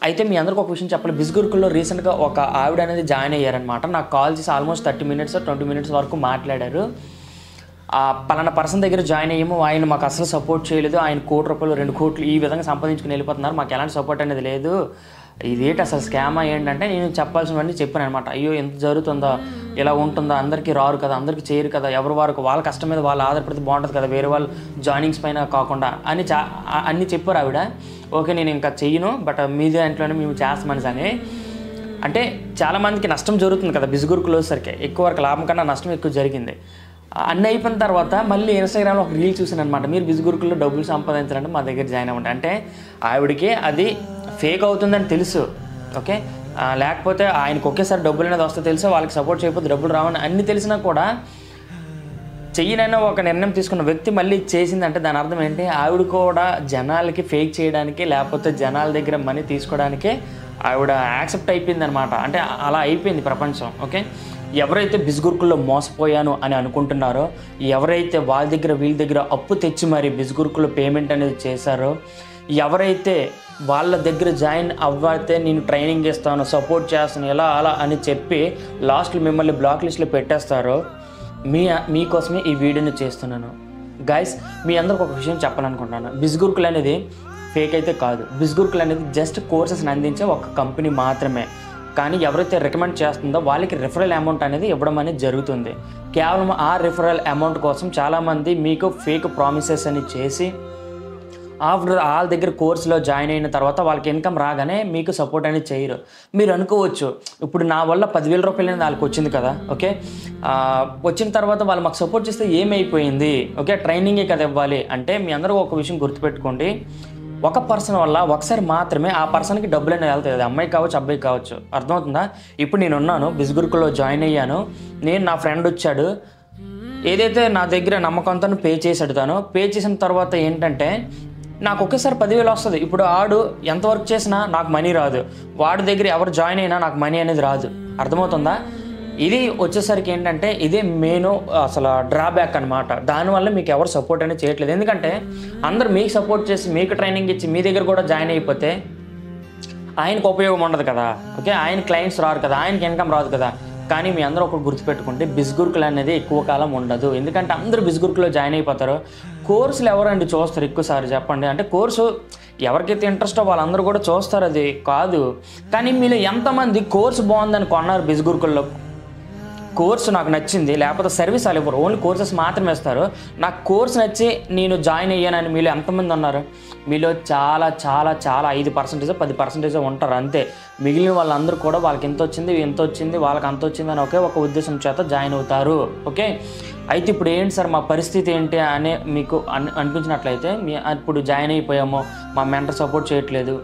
అయితే మీ అందరికి ఒక విషయం చెప్పాలి బిస్గురుకుల్లో రీసెంట్గా ఒక ఆవిడ అనేది జాయిన్ అయ్యారనమాట నాకు కాల్ చేసి almost thirty minutes twenty minutes వరకు మాట్లాడారు ఆ పలానా పర్సన్ దగ్గర జాయిన్ అయ్యాము ఆయన మాకు అసలు సపోర్ట్ చేయలేదు ఆయన కోటి రూపాయలు రెండు కోట్లు ఈ విధంగా సంపాదించుకుని వెళ్ళిపోతున్నారు మాకు ఎలాంటి సపోర్ట్ అనేది లేదు ఇదేంటి అసలు స్కామ్ ఏంటంటే నేను చెప్పాల్సినవన్నీ చెప్పాను అనమాట అయ్యో ఎంత జరుగుతుందో ఇలా ఉంటుందా అందరికీ రారు కదా అందరికీ చేయరు కదా ఎవరి వారికి వాళ్ళ కష్టం మీద వాళ్ళు ఆధారపడితే బాగుంటుంది కదా వేరే వాళ్ళు జాయినింగ్స్ పైన కాకుండా అని చా ఆ- అన్ని చెప్పారు ఆవిడ ఓకే నేను ఇంకా చెయ్యను బట్ మీ దాంట్లోనే మేము చేస్తామని అని అంటే చాలామందికి నష్టం జరుగుతుంది కదా బిజుగురుకులు వచ్చేసరికి ఎక్కువ వరకు లాభం కన్నా నష్టం ఎక్కువ జరిగింది అన్నీ అయిపోయిన తర్వాత మళ్ళీ ఇన్స్టాగ్రామ్లో ఒక రీల్ చూసాను అనమాట మీరు బిజుగురుకుల్లో డబ్బులు సంపాదించాలంటే మా దగ్గర జాయిన్ అవ్వండి అంటే ఆవిడకి అది ఫేక్ అవుతుందని తెలుసు ఓకే ఆ, లేకపోతే ఆయనకు ఒకేసారి డబ్బులు అనేది వస్తే తెలుసు వాళ్ళకి సపోర్ట్ చేయకపోతే డబ్బులు రావని అన్ని తెలిసినా కూడా చెయ్యనైనా ఒక నిర్ణయం తీసుకున్న వ్యక్తి మళ్ళీ చేసిందంటే దాని అర్థం ఏంటి ఆవిడ కూడా జనాలకి ఫేక్ చేయడానికి లేకపోతే జనాల దగ్గర మనీ తీసుకోవడానికి ఆవిడ యాక్సెప్ట్ అయిపోయింది అనమాట అంటే అలా అయిపోయింది ప్రపంచం ఓకే ఎవరైతే బిస్గురుకుల్లో మోసపోయాను అని అనుకుంటున్నారో ఎవరైతే వాళ్ళ దగ్గర వీళ్ళ దగ్గర అప్పు తెచ్చి మరి బిస్గురుకుల్లో పేమెంట్ అనేది చేశారో ఎవరైతే వాళ్ళ దగ్గర జాయిన్ అవ్వతే నేను ట్రైనింగ్ ఇస్తాను సపోర్ట్ చేస్తాను ఇలా అలా అని చెప్పి లాస్ట్లో మిమ్మల్ని బ్లాక్ లిస్ట్లో పెట్టేస్తారో మీ మీకోసమే ఈ వీడియోని చేస్తున్నాను గైస్ మీ అందరికి ఒక విషయం చెప్పాలనుకుంటున్నాను బిస్గురుకులు అనేది ఫేక్ అయితే కాదు బిస్గురుకులు అనేది జస్ట్ కోర్సెస్ని అందించే ఒక కంపెనీ మాత్రమే కానీ ఎవరైతే రికమెండ్ చేస్తుందో వాళ్ళకి రిఫరల్ అమౌంట్ అనేది ఇవ్వడం అనేది జరుగుతుంది కేవలం ఆ రిఫరల్ అమౌంట్ కోసం చాలామంది మీకు ఫేక్ ప్రామిసెస్ అని చేసి ఆఫ్టర్ వాళ్ళ దగ్గర కోర్సులో జాయిన్ అయిన తర్వాత వాళ్ళకి ఇన్కమ్ రాగానే మీకు సపోర్ట్ అనేది చేయరు మీరు అనుకోవచ్చు ఇప్పుడు నా వల్ల పదివేల రూపాయలు అనేది వాళ్ళకి వచ్చింది కదా ఓకే ఆ, వచ్చిన తర్వాత వాళ్ళు మాకు సపోర్ట్ చేస్తే ఏమైపోయింది ఓకే ట్రైనింగే కదా ఇవ్వాలి అంటే మీ అందరూ ఒక విషయం గుర్తుపెట్టుకోండి ఒక పర్సన్ వల్ల ఒకసారి మాత్రమే ఆ పర్సన్కి డబ్బులు అనేది వెళ్తాయి అది అమ్మాయి కావచ్చు అబ్బాయి కావచ్చు అర్థమవుతుందా ఇప్పుడు నేను ఉన్నాను బిస్గురుకులో జాయిన్ అయ్యాను నేను నా ఫ్రెండ్ వచ్చాడు ఏదైతే నా దగ్గర నమ్మకంతో పే చేసాడు తాను పే చేసిన తర్వాత ఏంటంటే నాకు ఒకేసారి పదివేలు వస్తుంది ఇప్పుడు ఆడు ఎంత వర్క్ చేసినా నాకు మనీ రాదు వాడి దగ్గర ఎవరు జాయిన్ అయినా నాకు మనీ అనేది రాదు అర్థమవుతుందా ఇది వచ్చేసరికి ఏంటంటే ఇదే మెయిన్ అసలు డ్రాబ్యాక్ అనమాట దానివల్ల మీకు ఎవరు సపోర్ట్ అనేది చేయట్లేదు ఎందుకంటే అందరు మీకు సపోర్ట్ చేసి మీకు ట్రైనింగ్ ఇచ్చి మీ దగ్గర కూడా జాయిన్ అయిపోతే ఆయనకు ఉపయోగం ఉండదు కదా ఓకే ఆయన క్లయింట్స్ రారు కదా ఆయనకి ఇన్కమ్ రాదు కదా కానీ మీ అందరూ ఒకటి గుర్తుపెట్టుకుంటే బిస్గురుకులు అనేది ఎక్కువ కాలం ఉండదు ఎందుకంటే అందరూ బిస్గురుకులో జాయిన్ అయిపోతారు కోర్సులు ఎవరండి చూస్తారు ఎక్కువసారి చెప్పండి అంటే కోర్సు ఎవరికైతే ఇంట్రెస్టో వాళ్ళందరూ కూడా చూస్తారు అది కాదు కానీ మీరు ఎంతమంది కోర్సు బాగుందని కొన్నారు బిస్గురుకుల్లో కోర్సు నాకు నచ్చింది లేకపోతే సర్వీస్ వాళ్ళు ఇవ్వరు ఓన్లీ కోర్సెస్ మాత్రమే ఇస్తారు నాకు కోర్స్ నచ్చి నేను జాయిన్ అయ్యానని మీలో ఎంతమంది ఉన్నారు మీలో చాలా చాలా చాలా ఐదు పర్సెంటేజ్ పది పర్సెంటేజ్ ఉంటారు అంతే మిగిలిన వాళ్ళందరూ కూడా వాళ్ళకి ఎంత వచ్చింది ఎంత వచ్చింది వాళ్ళకి అంత వచ్చింది అని ఒకే ఒక ఉద్దేశం చేత జాయిన్ అవుతారు ఓకే అయితే ఇప్పుడు ఏంటి సార్ మా పరిస్థితి ఏంటి అనే మీకు అన్ అనిపించినట్లయితే మీ ఇప్పుడు జాయిన్ అయిపోయాము మా మెంటర్ సపోర్ట్ చేయట్లేదు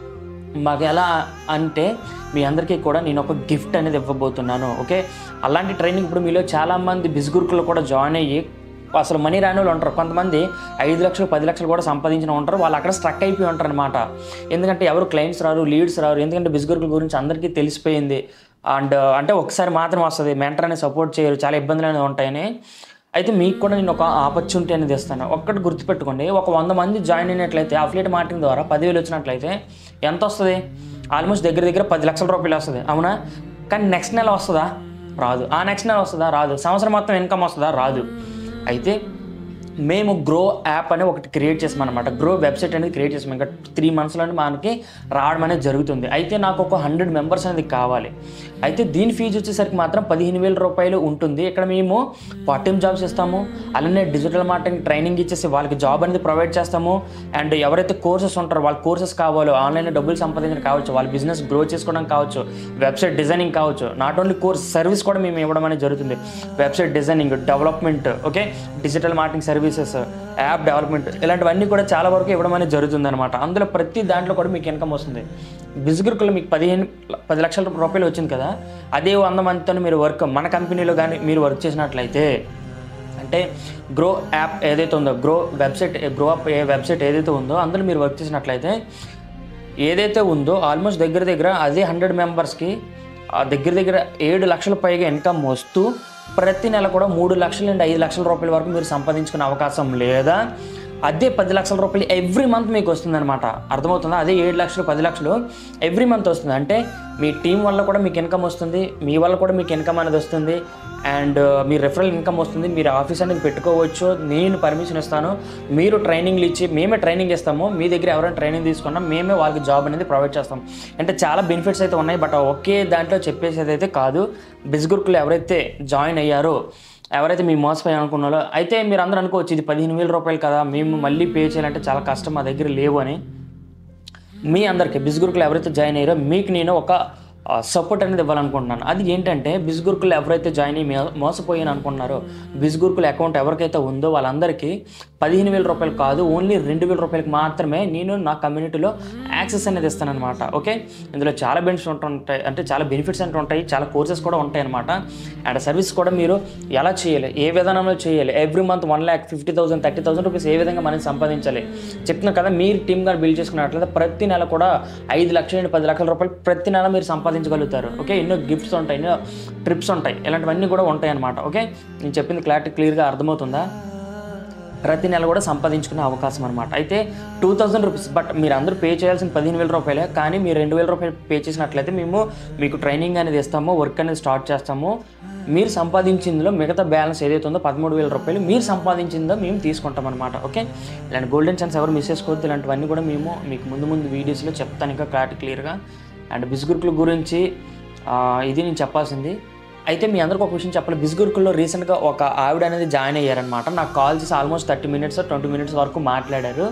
మాకు ఎలా అంటే మీ అందరికీ కూడా నేను ఒక గిఫ్ట్ అనేది ఇవ్వబోతున్నాను ఓకే అలాంటి ట్రైనింగ్ ఇప్పుడు మీలో చాలామంది బిస్గురుకులు కూడా జాయిన్ అయ్యి అసలు మనీ రాని వాళ్ళు ఉంటారు కొంతమంది ఐదు లక్షలు పది లక్షలు కూడా సంపాదించిన ఉంటారు వాళ్ళు అక్కడ స్ట్రక్ అయిపోయి ఉంటారు అనమాట ఎందుకంటే ఎవరు క్లయింట్స్ రారు లీడ్స్ రారు ఎందుకంటే బిస్గురుకుల గురించి అందరికీ తెలిసిపోయింది అండ్ అంటే ఒకసారి మాత్రం వస్తుంది మెంటర్ అనేది సపోర్ట్ చేయరు చాలా ఇబ్బందులు అనేవి ఉంటాయని అయితే మీకు కూడా నేను ఒక ఆపర్చునిటీ అనేది ఇస్తాను ఒక్కటి గుర్తుపెట్టుకోండి ఒక వంద మంది జాయిన్ అయినట్లయితే అఫిలియేట్ మార్కెటింగ్ ద్వారా పదివేలు వచ్చినట్లయితే ఎంత వస్తుంది ఆల్మోస్ట్ దగ్గర దగ్గర పది లక్షల రూపాయలు వస్తుంది అవునా కానీ నెక్స్ట్ నెల వస్తుందా రాదు ఆ నెక్స్ట్ నెల వస్తుందా రాదు సంవత్సరం మొత్తం ఇన్కమ్ వస్తుందా రాదు అయితే మేము గ్రో యాప్ అని ఒకటి క్రియేట్ చేసాం అనమాట గ్రో వెబ్సైట్ అనేది క్రియేట్ చేసాం ఇంకా త్రీ మంత్స్లోనే మనకి రావడం అనేది జరుగుతుంది అయితే నాకు ఒక హండ్రెడ్ మెంబర్స్ అనేది కావాలి అయితే దీని ఫీజు వచ్చేసరికి మాత్రం పదిహేను వేల రూపాయలు ఉంటుంది ఇక్కడ మేము పార్ట్ టైం జాబ్స్ ఇస్తాము అలానే డిజిటల్ మార్కెటింగ్ ట్రైనింగ్ ఇచ్చేసి వాళ్ళకి జాబ్ అనేది ప్రొవైడ్ చేస్తాము అండ్ ఎవరైతే కోర్సెస్ ఉంటారో వాళ్ళ కోర్సెస్ కావాలో ఆన్లైన్లో డబ్బులు సంపాదించడం కావచ్చు వాళ్ళ బిజినెస్ గ్రో చేసుకోవడం కావచ్చు వెబ్సైట్ డిజైనింగ్ కావచ్చు నాట్ ఓన్లీ కోర్స్ సర్వీస్ కూడా మేము ఇవ్వడం అనేది జరుగుతుంది website designing development okay digital marketing services app development ఇలాంటివన్నీ కూడా చాలా వరకు ఇవ్వడం అనేది జరుగుతుంది అనమాట అందులో ప్రతి దాంట్లో కూడా మీకు ఇన్కమ్ వస్తుంది బిజిగురుకులో మీకు పదిహేను పది లక్షల రూపాయలు వచ్చింది కదా అదే వంద మందితో మీరు వర్క్ మన కంపెనీలో కానీ మీరు వర్క్ చేసినట్లయితే అంటే గ్రో యాప్ ఏదైతే ఉందో గ్రో వెబ్సైట్ గ్రో అప్ ఏ వెబ్సైట్ ఏదైతే ఉందో అందులో మీరు వర్క్ చేసినట్లయితే ఏదైతే ఉందో ఆల్మోస్ట్ దగ్గర దగ్గర అదే హండ్రెడ్ మెంబర్స్కి ఆ దగ్గర దగ్గర ఏడు లక్షల పైగా ఇన్కమ్ వస్తూ ప్రతి నెల కూడా మూడు లక్షల నుండి ఐదు లక్షల రూపాయల వరకు మీరు సంపాదించుకునే అవకాశం లేదా అదే పది లక్షల రూపాయలు ఎవ్రీ మంత్ మీకు వస్తుంది అనమాట అర్థమవుతుందా అదే ఏడు లక్షలు పది లక్షలు ఎవ్రీ మంత్ వస్తుంది అంటే మీ టీం వల్ల కూడా మీకు ఇన్కమ్ వస్తుంది మీ వల్ల కూడా మీకు ఇన్కమ్ అనేది వస్తుంది అండ్ మీ రెఫరల్ ఇన్కమ్ వస్తుంది మీరు ఆఫీస్ అనేది పెట్టుకోవచ్చు నేను పర్మిషన్ ఇస్తాను మీరు ట్రైనింగ్లు ఇచ్చి మేమే ట్రైనింగ్ ఇస్తాము మీ దగ్గర ఎవరైనా ట్రైనింగ్ తీసుకున్నా మేమే వాళ్ళకి జాబ్ అనేది ప్రొవైడ్ చేస్తాం అంటే చాలా బెనిఫిట్స్ అయితే ఉన్నాయి బట్ ఒకే దాంట్లో చెప్పేసేది అయితే కాదు బిస్గుర్కులు ఎవరైతే జాయిన్ అయ్యారో ఎవరైతే మీ మోసపోయి అనుకున్నారో అయితే మీరు అందరూ అనుకోవచ్చు ఇది పదిహేను వేల రూపాయలు కదా మేము మళ్ళీ పే చేయాలంటే చాలా కష్టం మా దగ్గర లేవు అని మీ అందరికీ బిస్గురుకులు ఎవరైతే జాయిన్ అయ్యారో మీకు నేను ఒక సపోర్ట్ అనేది ఇవ్వాలనుకుంటున్నాను అది ఏంటంటే బిస్గురుకులు ఎవరైతే జాయిన్ అయ్యి మే- మోసపోయాను అనుకుంటున్నారో బిస్గురుకుల అకౌంట్ ఎవరికైతే ఉందో వాళ్ళందరికీ పదిహేను వేల రూపాయలు కాదు ఓన్లీ రెండు వేల రూపాయలకి మాత్రమే నేను నా కమ్యూనిటీలో యాక్సెస్ అనేది ఇస్తానన్నమాట ఓకే ఇందులో చాలా బెనిఫిట్స్ ఉంటుంటాయి అంటే చాలా బెనిఫిట్స్ అంటే ఉంటాయి చాలా కోర్సెస్ కూడా ఉంటాయి అనమాట అండ్ సర్వీస్ కూడా మీరు ఎలా చేయాలి ఏ విధానంలో చేయాలి every month one lakh fifty thousand thirty thousand rupees ఏ విధంగా మనం సంపాదించాలి చెప్తున్నా కదా మీరు టీమ్గా బిల్డ్ చేసుకున్నట్లయితే ప్రతి నెల కూడా ఐదు లక్షల నుండి పది లక్షల రూపాయలు ప్రతి నెల మీరు సంపాదించగలుగుతారు ఓకే ఎన్నో గిఫ్ట్స్ ఉంటాయి ఎన్నో ట్రిప్స్ ఉంటాయి ఇలాంటివన్నీ కూడా ఉంటాయి అనమాట ఓకే నేను చెప్పింది క్లారిటీ క్లియర్గా అర్థమవుతుందా ప్రతి నెల కూడా సంపాదించుకునే అవకాశం అనమాట అయితే టూ థౌజండ్ రూపీస్ బట్ మీరు అందరూ పే చేయాల్సిన పదిహేను వేల రూపాయలే కానీ మీరు రెండు వేల రూపాయలు పే చేసినట్లయితే మేము మీకు ట్రైనింగ్ అనేది ఇస్తాము వర్క్ అనేది స్టార్ట్ చేస్తాము మీరు సంపాదించిందిలో మిగతా బ్యాలెన్స్ ఏదైతే ఉందో పదమూడు వేల రూపాయలు మీరు సంపాదించిందో మేము తీసుకుంటాం అనమాట ఓకే ఇలాంటి గోల్డెన్ ఛాన్స్ ఎవరు మిస్ చేసుకోవద్దు ఇలాంటివన్నీ కూడా మేము మీకు ముందు ముందు వీడియోస్లో చెప్తాను ఇంకా క్లారిటీ క్లియర్గా అండ్ బిస్గురుకుల గురించి ఆ, ఇది నేను చెప్పాల్సింది అయితే మీ అందరికీ ఒక విషయం చెప్పాలి బిస్గురుకుల్లో రీసెంట్గా ఒక ఆవిడ అనేది జాయిన్ అయ్యారనమాట నాకు కాల్ చేసి almost thirty minutes twenty minutes వరకు మాట్లాడారు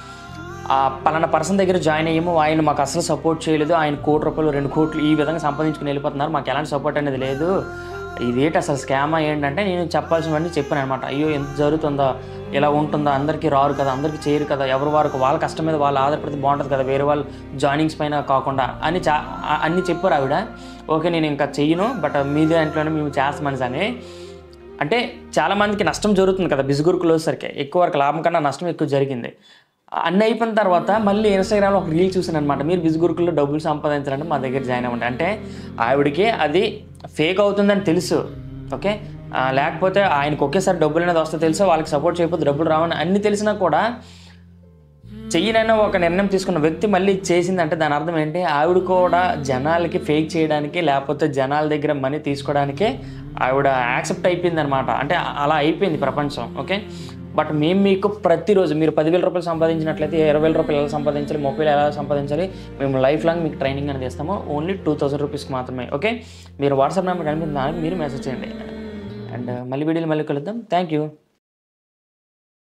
ఆ పలానా పర్సన్ దగ్గర జాయిన్ అయ్యాము ఆయన మాకు అసలు సపోర్ట్ చేయలేదు ఆయన కోటి రూపాయలు రెండు కోట్లు ఈ విధంగా సంపాదించుకుని వెళ్ళిపోతున్నారు మాకు ఎలాంటి సపోర్ట్ అనేది లేదు ఇదేంటి అసలు స్కామ్ ఏంటంటే నేను చెప్పాల్సినవన్నీ చెప్పాను అనమాట అయ్యో ఎంత జరుగుతుందా ఇలా ఉంటుందా అందరికీ రారు కదా అందరికీ చేయరు కదా ఎవరి వారికి వాళ్ళ కష్టం మీద వాళ్ళు ఆధారపడితే బాగుంటుంది కదా వేరే వాళ్ళు జాయినింగ్స్ పైన కాకుండా అని చా ఆ- అన్ని చెప్పారు ఆవిడ ఓకే నేను ఇంకా చెయ్యను బట్ మీ దాంట్లోనే మేము చేస్తామని అని అంటే చాలా మందికి నష్టం జరుగుతుంది కదా బిస్గురుకులు వచ్చేసరికి ఎక్కువ వరకు లాభం కన్నా నష్టం ఎక్కువ జరిగింది అన్నీ అయిపోయిన తర్వాత మళ్ళీ ఇన్స్టాగ్రామ్లో ఒక రీల్ చూసాను అనమాట మీరు బిస్గురుకుల్లో డబ్బులు సంపాదించాలంటే మా దగ్గర జాయిన్ అవ్వండి అంటే ఆవిడకి అది ఫేక్ అవుతుందని తెలుసు ఓకే ఆ, లేకపోతే ఆయనకు ఒకేసారి డబ్బులు అనేది వస్తే తెలుసు వాళ్ళకి సపోర్ట్ చేయకపోతే డబ్బులు రావని అన్ని తెలిసినా కూడా చెయ్యనైనా ఒక నిర్ణయం తీసుకున్న వ్యక్తి మళ్ళీ చేసిందంటే దాని అర్థం ఏంటి ఆవిడ కూడా జనాలకి ఫేక్ చేయడానికి లేకపోతే జనాల దగ్గర మనీ తీసుకోవడానికే ఆవిడ యాక్సెప్ట్ అయిపోయింది అనమాట అంటే అలా అయిపోయింది ప్రపంచం ఓకే బట్ మేము మీకు ప్రతిరోజు మీరు పదివేల రూపాయలు సంపాదించినట్లయితే ఇరవై వేల రూపాయలు ఎలా సంపాదించాలి ముప్పై వేలు ఎలా సంపాదించాలి మేము లైఫ్ లాంగ్ మీకు ట్రైనింగ్ అనేది ఇస్తాము ఓన్లీ టూ థౌసండ్ రూపీస్కి మాత్రమే ఓకే మీరు వాట్సాప్ నెంబర్ కనిపిస్తుంది మీరు మెసేజ్ చేయండి అండ్ మళ్ళీ వీడియోలు మళ్ళీ కలుద్దాం థ్యాంక్ యూ